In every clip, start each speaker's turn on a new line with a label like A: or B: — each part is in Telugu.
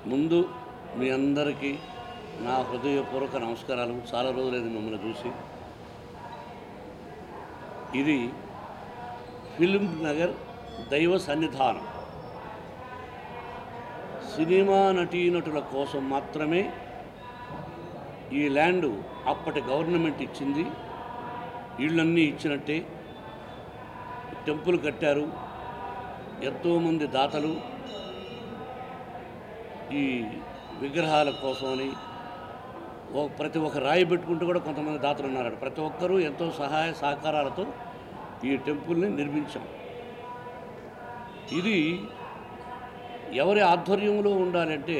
A: ముందు మీ అందరికీ నా హృదయపూర్వక నమస్కారాలు చాలా రోజులైంది మిమ్మల్ని చూసి ఇది ఫిల్మ్ నగర్ దైవ సన్నిధానం సినిమా నటీనటుల కోసం మాత్రమే ఈ ల్యాండ్ అప్పటి గవర్నమెంట్ ఇచ్చింది ఇళ్ళన్నీ ఇచ్చినట్టే టెంపుల్ కట్టారు ఎంతోమంది దాతలు ఈ విగ్రహాల కోసమని ఓ ప్రతి ఒక్క రాయి పెట్టుకుంటూ కూడా కొంతమంది దాతలు ఉన్నారు ప్రతి ఒక్కరూ ఎంతో సహాయ సహకారాలతో ఈ టెంపుల్ని నిర్మించాం ఇది ఎవరి ఆధ్వర్యంలో ఉండాలంటే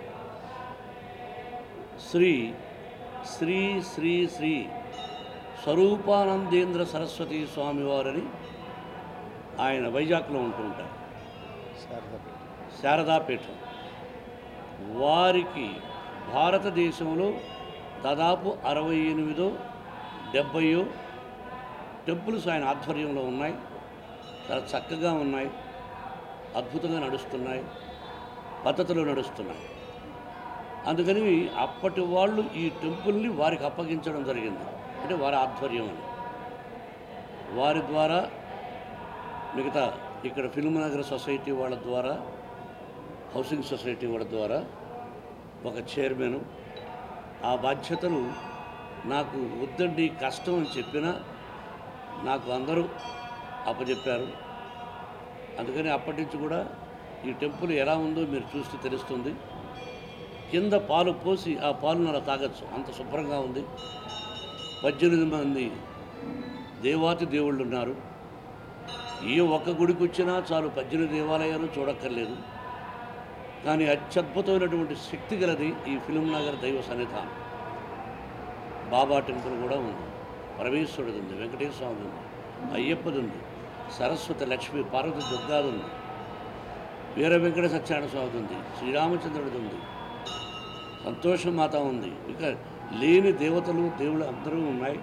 A: శ్రీ శ్రీ శ్రీ శ్రీ స్వరూపానందేంద్ర సరస్వతి స్వామివారని ఆయన వైజాగ్లో ఉంటూ ఉంటారు శారదాపీఠం వారికి భారతదేశంలో దాదాపు అరవై ఎనిమిదో డెబ్బయో టెంపుల్స్ ఆయన ఆధ్వర్యంలో ఉన్నాయి చాలా చక్కగా ఉన్నాయి అద్భుతంగా నడుస్తున్నాయి పద్ధతిలో నడుస్తున్నాయి అందుకని అప్పటి వాళ్ళు ఈ టెంపుల్ని వారికి అప్పగించడం జరిగింది అంటే వారి ఆధ్వర్యం అని వారి ద్వారా మిగతా ఇక్కడ ఫిల్మ్ నగర్ సొసైటీ వాళ్ళ ద్వారా హౌసింగ్ సొసైటీ వాళ్ళ ద్వారా ఒక చైర్మన్ ఆ బాధ్యతలు నాకు వద్దండి కష్టం అని చెప్పినా నాకు అందరూ అప్పచెప్పారు అందుకని అప్పటి నుంచి కూడా ఈ టెంపుల్ ఎలా ఉందో మీరు చూస్తే తెలుస్తుంది కింద పాలు పోసి ఆ పాలను అలా తాగొచ్చు అంత శుభ్రంగా ఉంది పద్దెనిమిది మంది దేవాతి దేవుళ్ళు ఉన్నారు ఏ ఒక్క గుడికి వచ్చినా చాలు పద్దెనిమిది దేవాలయాలు చూడక్కర్లేదు కానీ అత్యద్భుతమైనటువంటి శక్తి గలది ఈ ఫిలిం నగర్ దైవ సన్నిధానం బాబా టెంపుల్ కూడా ఉంది పరమేశ్వరుడిది ఉంది వెంకటేశ్వర స్వామి ఉంది అయ్యప్పది ఉంది సరస్వతి లక్ష్మి పార్వతి దుర్గాది ఉంది వీర వెంకట సత్యనారాయణ స్వామి ఉంది శ్రీరామచంద్రుడిది ఉంది సంతోషం మాత ఉంది ఇక లేని దేవతలు దేవుళ్ళు అందరూ ఉన్నాయి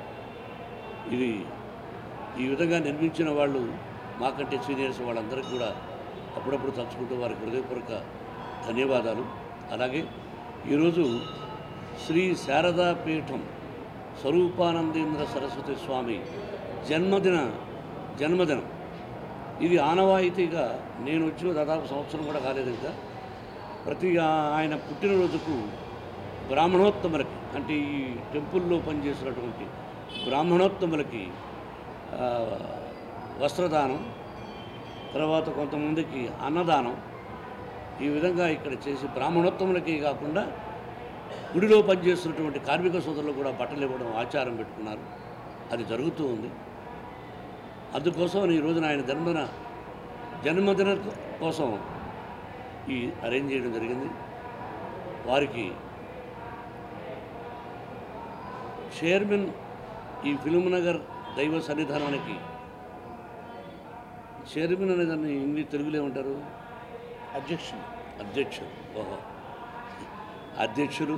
A: ఇది ఈ విధంగా నిర్మించిన వాళ్ళు మాకంటే సీనియర్స్ వాళ్ళందరికీ కూడా అప్పుడప్పుడు తలుచుకుంటూ వారికి హృదయపూర్వక ధన్యవాదాలు అలాగే ఈరోజు శ్రీ శారదా పీఠం స్వరూపానందేంద్ర సరస్వతి స్వామి జన్మదిన జన్మదినం ఇది ఆనవాయితీగా నేను వచ్చిన దాదాపు సంవత్సరం కూడా కాలేదు ఇంకా ప్రతి ఆ- ఆయన పుట్టినరోజుకు బ్రాహ్మణోత్తములకి అంటే ఈ టెంపుల్లో పనిచేసినటువంటి బ్రాహ్మణోత్తములకి ఆ, వస్త్రదానం తర్వాత కొంతమందికి అన్నదానం ఈ విధంగా ఇక్కడ చేసి బ్రాహ్మణోత్తములకి కాకుండా గుడిలో పనిచేస్తున్నటువంటి కార్మిక సోదరులు కూడా బట్టలు ఇవ్వడం ఆచారం పెట్టుకున్నారు అది జరుగుతూ ఉంది అందుకోసం ఈ రోజున ఆయన జన్మదిన జన్మదిన కోసం ఈ అరేంజ్ చేయడం జరిగింది వారికి చైర్మన్ ఈ ఫిల్మ్ నగర్ దైవ సన్నిధానానికి చైర్మన్ అనేదాన్ని ఇంగ్లీష్ తెలుగులో ఏమంటారు
B: అధ్యక్షుడు
A: అధ్యక్షుడు ఓహో అధ్యక్షుడు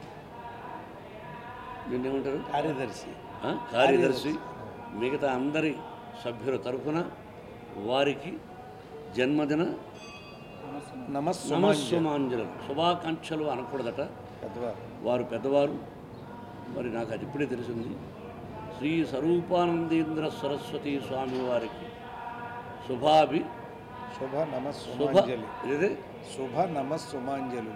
A: నిన్నేమంటారు
B: కార్యదర్శి
A: ఆ? కార్యదర్శి మిగతా అందరి సభ్యుల తరఫున వారికి జన్మదిన
B: నమస్సు
A: నమస్సుమాంజలు శుభాకాంక్షలు అనకూడదట
B: పెద్దవారు
A: వారు పెద్దవారు మరి నాకు అది ఇప్పుడే తెలిసింది శ్రీ స్వరూపానందేంద్ర సరస్వతి స్వామి వారికి శుభాభి
B: శుభ
A: శుభ
B: నమస్సుమాంజలి
A: ఇదే
B: శుభ నమస్సుమాంజలు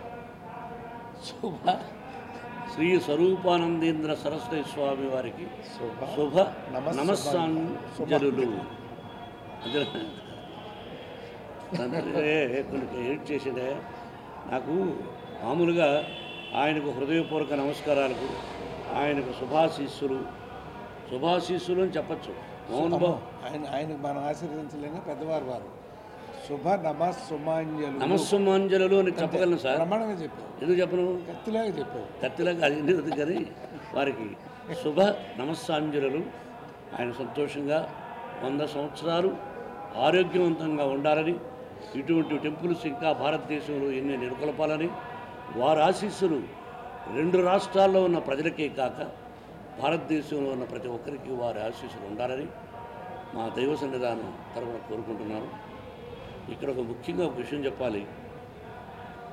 A: శుభ శ్రీ స్వరూపానందేంద్ర సరస్వతి స్వామి వారికి
B: శుభ
A: శుభ
B: నమస్సు-
A: నమస్సాంజలులు అదే కొన్ని ఎడిట్ చేసిండే నాకు మామూలుగా ఆయనకు హృదయపూర్వక నమస్కారాలకు ఆయనకు శుభాశీస్సులు శుభాశీస్సులు అని చెప్పచ్చు మోహన్ బాబు
B: ఆయన ఆయనకు మనం ఆశీర్వదించలేని పెద్దవారు వారు శుభ నమస్సుమాంజలు
A: నమస్సుమాంజలు అని చెప్పగలను సార్
B: ప్రమాణంగా చెప్పావు
A: ఎందుకు చెప్పను
B: కత్తిలాగా చెప్పావు
A: కత్తిలాగా అది ఎందుకు కానీ వారికి శుభ నమస్సాంజలు ఆయన సంతోషంగా వంద సంవత్సరాలు ఆరోగ్యవంతంగా ఉండాలని ఇటువంటి టెంపుల్స్ ఇంకా భారతదేశంలో ఎన్ని నెలకొల్పాలని వారి ఆశీస్సులు రెండు రాష్ట్రాల్లో ఉన్న ప్రజలకే కాక భారతదేశంలో ఉన్న ప్రతి ఒక్కరికి వారి ఆశీస్సులు ఉండాలని మా దైవ సన్నిధానం తరపున కోరుకుంటున్నాను ఇక్కడ ఒక ముఖ్యంగా ఒక విషయం చెప్పాలి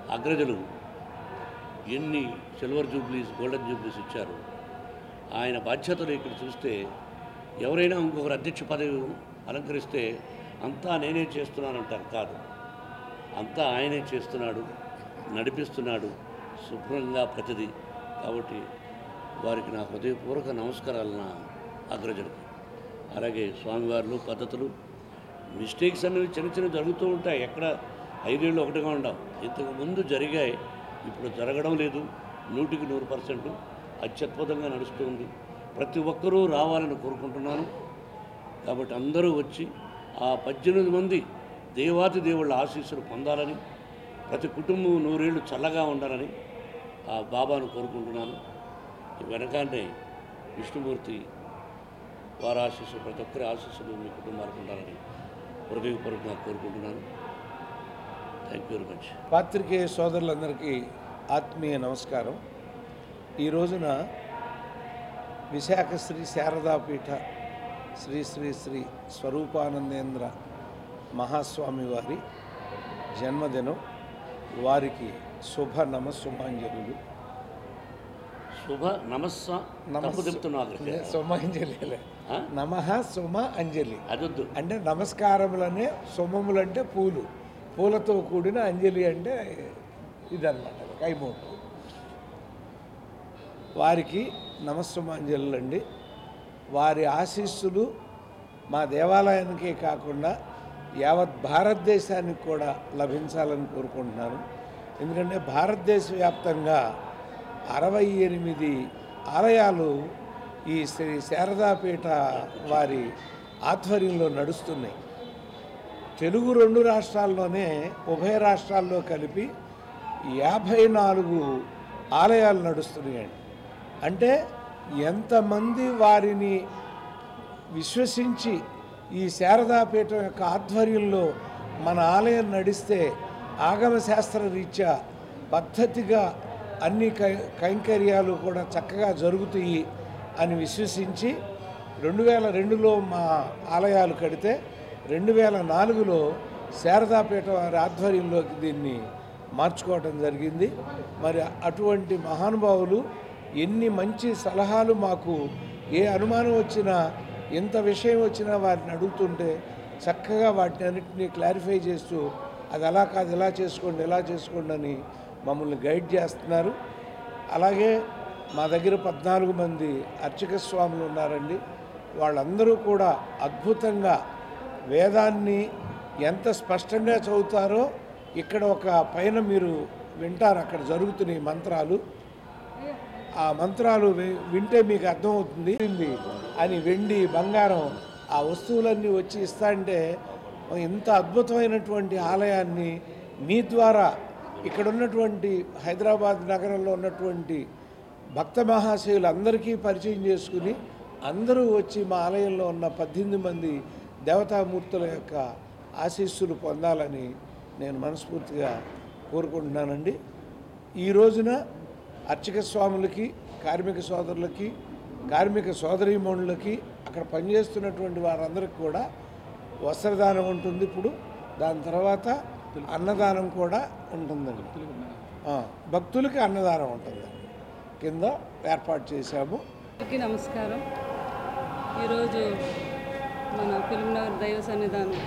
A: అగ్రజులు ఎన్ని సిల్వర్ జూబ్లీస్ గోల్డెన్ జూబ్లీస్ ఇచ్చారు ఆయన బాధ్యతలు ఇక్కడ చూస్తే ఎవరైనా ఇంకొకరు అధ్యక్ష పదవి అలంకరిస్తే అంతా నేనే చేస్తున్నానంటారు కాదు అంతా ఆయనే చేస్తున్నాడు నడిపిస్తున్నాడు శుభ్రంగా ప్రతిదీ కాబట్టి వారికి నా హృదయపూర్వక నమస్కారాలు నా అగ్రజులకు అలాగే స్వామివార్లు పద్ధతులు మిస్టేక్స్ అనేవి చిన్న చిన్న జరుగుతూ ఉంటాయి ఎక్కడ ఐదేళ్ళు ఒకటిగా ఉండవు ఇంతకు ముందు జరిగాయి ఇప్పుడు జరగడం లేదు నూటికి నూరు పర్సెంట్ అత్యద్భుతంగా నడుస్తుంది ప్రతి ఒక్కరూ రావాలని కోరుకుంటున్నాను కాబట్టి అందరూ వచ్చి ఆ పద్దెనిమిది మంది దేవాతి దేవుళ్ళ ఆశీస్సులు పొందాలని ప్రతి కుటుంబం నూరేళ్ళు చల్లగా ఉండాలని ఆ బాబాను కోరుకుంటున్నాను వెనకానే విష్ణుమూర్తి వారి ఆశీస్సులు ప్రతి ఒక్కరి ఆశీస్సులు మీ కుటుంబాలకు ఉండాలని హృదయపూర్వకంగా కోరుకుంటున్నాను థ్యాంక్ యూ వెరీ మచ్
B: పాత్రికేయ సోదరులందరికీ ఆత్మీయ నమస్కారం ఈ రోజున విశాఖ శ్రీ శారదాపీఠ శ్రీ శ్రీ శ్రీ స్వరూపానందేంద్ర మహాస్వామి వారి జన్మదినం వారికి శుభ నమస్సుమాంజలులు
A: శుభ నమస్స తప్పు చెప్తున్నాను
B: సుమాంజలి
A: ఆ?
B: నమ సుమ అంజలి
A: అదొద్దు
B: అంటే నమస్కారములనే సొమ్మములు అంటే పూలు పూలతో కూడిన అంజలి అంటే ఇదన్నమాట కైమూట వారికి నమస్సుమాంజలు అండి వారి ఆశీస్సులు మా దేవాలయానికే కాకుండా యావత్ భారతదేశానికి కూడా లభించాలని కోరుకుంటున్నాను ఎందుకంటే భారతదేశ వ్యాప్తంగా అరవై ఎనిమిది ఆలయాలు ఈ శ్రీ శారదాపీఠ వారి ఆధ్వర్యంలో నడుస్తున్నాయి తెలుగు రెండు రాష్ట్రాల్లోనే ఉభయ రాష్ట్రాల్లో కలిపి యాభై నాలుగు ఆలయాలు నడుస్తున్నాయండి అంటే ఎంతమంది వారిని విశ్వసించి ఈ శారదాపీఠం యొక్క ఆధ్వర్యంలో మన ఆలయం నడిస్తే ఆగమ శాస్త్ర రీత్యా పద్ధతిగా అన్ని కై కైంకర్యాలు కూడా చక్కగా జరుగుతాయి అని విశ్వసించి రెండు వేల రెండులో మా ఆలయాలు కడితే రెండు వేల నాలుగులో శారదాపీఠ వారి ఆధ్వర్యంలోకి దీన్ని మార్చుకోవటం జరిగింది మరి అటువంటి మహానుభావులు ఎన్ని మంచి సలహాలు మాకు ఏ అనుమానం వచ్చినా ఎంత విషయం వచ్చినా వారిని అడుగుతుంటే చక్కగా వాటిని అన్నింటినీ క్లారిఫై చేస్తూ అది అలా కాదు ఇలా చేసుకోండి ఇలా చేసుకోండి అని మమ్మల్ని గైడ్ చేస్తున్నారు అలాగే మా దగ్గర పద్నాలుగు మంది అర్చక స్వాములు ఉన్నారండి వాళ్ళందరూ కూడా అద్భుతంగా వేదాన్ని ఎంత స్పష్టంగా చదువుతారో ఇక్కడ ఒక పైన మీరు వింటారు అక్కడ జరుగుతున్నాయి మంత్రాలు ఆ మంత్రాలు వి- వింటే మీకు అర్థమవుతుంది ఏంది అని వెండి బంగారం ఆ వస్తువులన్నీ వచ్చి ఇస్తా అంటే ఇంత అద్భుతమైనటువంటి ఆలయాన్ని మీ ద్వారా ఇక్కడ ఉన్నటువంటి హైదరాబాద్ నగరంలో ఉన్నటువంటి భక్త మహాశయులందరికీ పరిచయం చేసుకుని అందరూ వచ్చి మా ఆలయంలో ఉన్న పద్దెనిమిది మంది దేవతామూర్తుల యొక్క ఆశీస్సులు పొందాలని నేను మనస్ఫూర్తిగా కోరుకుంటున్నానండి ఈ రోజున అర్చక స్వాములకి కార్మిక సోదరులకి కార్మిక సోదరీమణులకి అక్కడ పనిచేస్తున్నటువంటి వారందరికీ కూడా వస్త్రదానం ఉంటుంది ఇప్పుడు దాని తర్వాత అన్నదానం కూడా ఉంటుందండి ఆ, భక్తులకి అన్నదానం ఉంటుందండి కింద ఏర్పాటు చేశాము
C: అందరికీ నమస్కారం ఈరోజు మన ఫిల్మ్నగర్ దైవ సన్నిధానం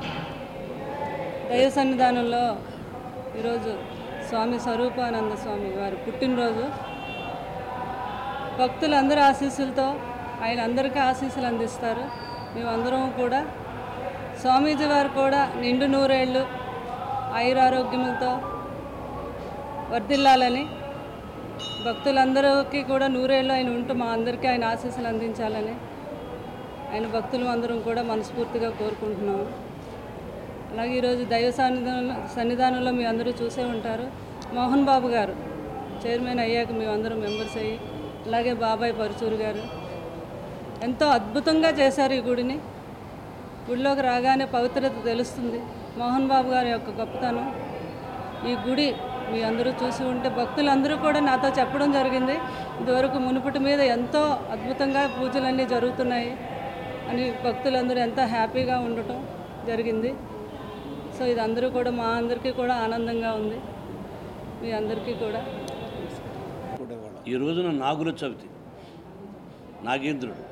C: దైవ సన్నిధానంలో ఈరోజు స్వామి స్వరూపానంద స్వామి వారి పుట్టినరోజు భక్తులందరి ఆశీస్సులతో ఆయన అందరికీ ఆశీస్సులు అందిస్తారు మేమందరం కూడా స్వామీజీ వారు కూడా నిండు నూరేళ్ళు ఆయురారోగ్యములతో వర్ధిల్లాలని భక్తులందరికీ కూడా నూరేళ్ళు ఆయన ఉంటూ మా అందరికీ ఆయన ఆశీస్సులు అందించాలని ఆయన భక్తులు అందరం కూడా మనస్ఫూర్తిగా కోరుకుంటున్నాము అలాగే ఈరోజు దైవ సన్నిధానంలో సన్నిధానంలో మీ అందరూ చూసే ఉంటారు మోహన్ బాబు గారు చైర్మన్ అయ్యాక మేము అందరం మెంబర్స్ అయ్యి అలాగే బాబాయ్ పరుచూరు గారు ఎంతో అద్భుతంగా చేశారు ఈ గుడిని గుడిలోకి రాగానే పవిత్రత తెలుస్తుంది మోహన్ బాబు గారి యొక్క గొప్పతనం ఈ గుడి మీ అందరూ చూసి ఉంటే భక్తులందరూ కూడా నాతో చెప్పడం జరిగింది ఇదివరకు మునుపటి మీద ఎంతో అద్భుతంగా పూజలన్నీ జరుగుతున్నాయి అని భక్తులందరూ ఎంతో హ్యాపీగా ఉండటం జరిగింది సో ఇది అందరూ కూడా మా అందరికీ కూడా ఆనందంగా ఉంది మీ అందరికీ కూడా
B: కూడా వాళ్ళ
A: ఈ రోజున నాగుల చవితి నాగేంద్రుడు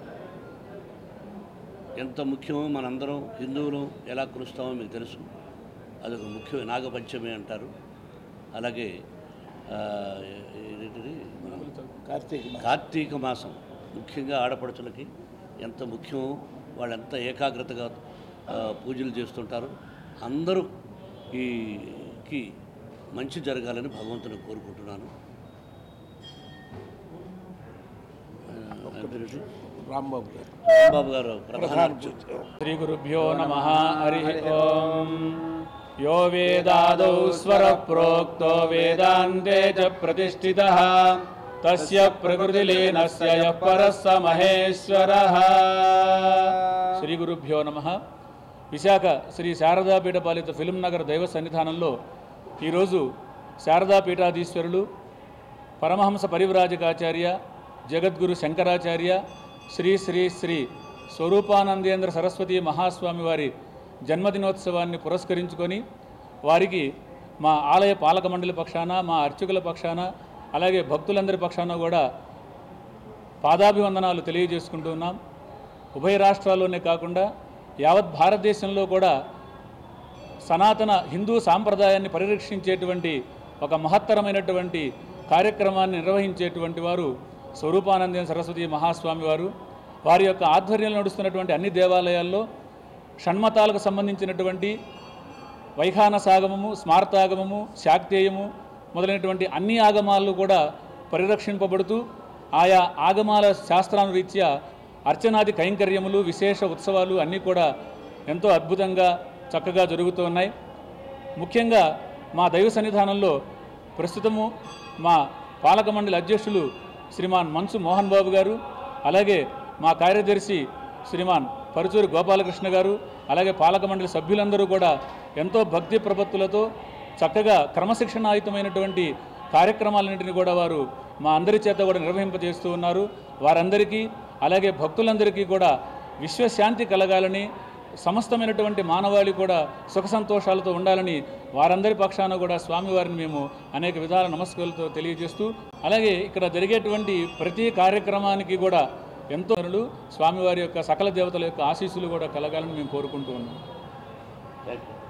A: ఎంత ముఖ్యమో మనందరం హిందువులు ఎలా కొలుస్తామో మీకు తెలుసు అదొక ముఖ్య నాగపంచమి అంటారు అలాగే ఆ, ఏంటిది మనం
B: కార్తీక మాసం.
A: కార్తీక మాసం ముఖ్యంగా ఆడపడుచులకి ఎంత ముఖ్యమో వాళ్ళు ఎంత ఏకాగ్రతగా ఆ, పూజలు చేస్తుంటారు అందరూ ఈకి మంచి జరగాలని భగవంతుని కోరుకుంటున్నాను ఆ, ఆయన పేరేంటి?
B: రాంబాబు గారు
A: రాంబాబు గారు ప్రధాన
B: ప్రధాన పూజ
D: శ్రీగురుభ్యో నమ హరి ఓం యో వేదాదౌ స్వర ప్రోక్తో వేదాంతే చ ప్రతిష్ఠిత తస్య ప్రకృతిలీనస్య యః పరः స మహేశ్వరः శ్రీగురుభ్యో నమ విశాఖ శ్రీ శారదాపీఠ పాలిత ఫిలిం నగర్ దైవ సన్నిధానంలో ఈరోజు శారదాపీఠాధీశ్వరులు పరమహంస పరివ్రాజకాచార్య జగద్గురు శంకరాచార్య శ్రీ శ్రీ శ్రీ స్వరూపానందేంద్ర సరస్వతి మహాస్వామి వారి జన్మదినోత్సవాన్ని పురస్కరించుకొని వారికి మా ఆలయ పాలక మండలి పక్షాన మా అర్చకుల పక్షాన అలాగే భక్తులందరి పక్షాన కూడా పాదాభివందనాలు తెలియజేసుకుంటూ ఉన్నాం ఉభయ రాష్ట్రాల్లోనే కాకుండా యావత్ భారతదేశంలో కూడా సనాతన హిందూ సాంప్రదాయాన్ని పరిరక్షించేటువంటి ఒక మహత్తరమైనటువంటి కార్యక్రమాన్ని నిర్వహించేటువంటి వారు స్వరూపానందేన సరస్వతి మహాస్వామి వారు వారి యొక్క ఆధ్వర్యంలో నడుస్తున్నటువంటి అన్ని దేవాలయాల్లో షణ్మతాలకు సంబంధించినటువంటి వైఖానసాగమము స్మార్తాగమము శాక్తేయము మొదలైనటువంటి అన్ని ఆగమాలు కూడా పరిరక్షింపబడుతూ ఆయా ఆగమాల శాస్త్రానురీత్యా అర్చనాది కైంకర్యములు విశేష ఉత్సవాలు అన్నీ కూడా ఎంతో అద్భుతంగా చక్కగా జరుగుతూ ఉన్నాయి ముఖ్యంగా మా దైవ సన్నిధానంలో ప్రస్తుతము మా పాలక మండలి అధ్యక్షులు శ్రీమాన్ మన్సు మోహన్ బాబు గారు అలాగే మా కార్యదర్శి శ్రీమాన్ పరుచూరి గోపాలకృష్ణ గారు అలాగే పాలక మండలి సభ్యులందరూ కూడా ఎంతో భక్తి ప్రపత్తులతో చక్కగా క్రమశిక్షణాయుతమైనటువంటి కార్యక్రమాలన్నింటినీ కూడా వారు మా అందరి చేత కూడా నిర్వహింపజేస్తూ ఉన్నారు వారందరికీ అలాగే భక్తులందరికీ కూడా విశ్వశాంతి కలగాలని సమస్తమైనటువంటి మానవాళి కూడా సుఖ సంతోషాలతో ఉండాలని వారందరి పక్షాన కూడా స్వామివారిని మేము అనేక విధాల నమస్కారాలతో తెలియజేస్తూ అలాగే ఇక్కడ జరిగేటువంటి ప్రతి కార్యక్రమానికి కూడా ఎంతో జనులు స్వామివారి యొక్క సకల దేవతల యొక్క ఆశీస్సులు కూడా కలగాలని మేము కోరుకుంటూ ఉన్నాం
A: థ్యాంక్ యూ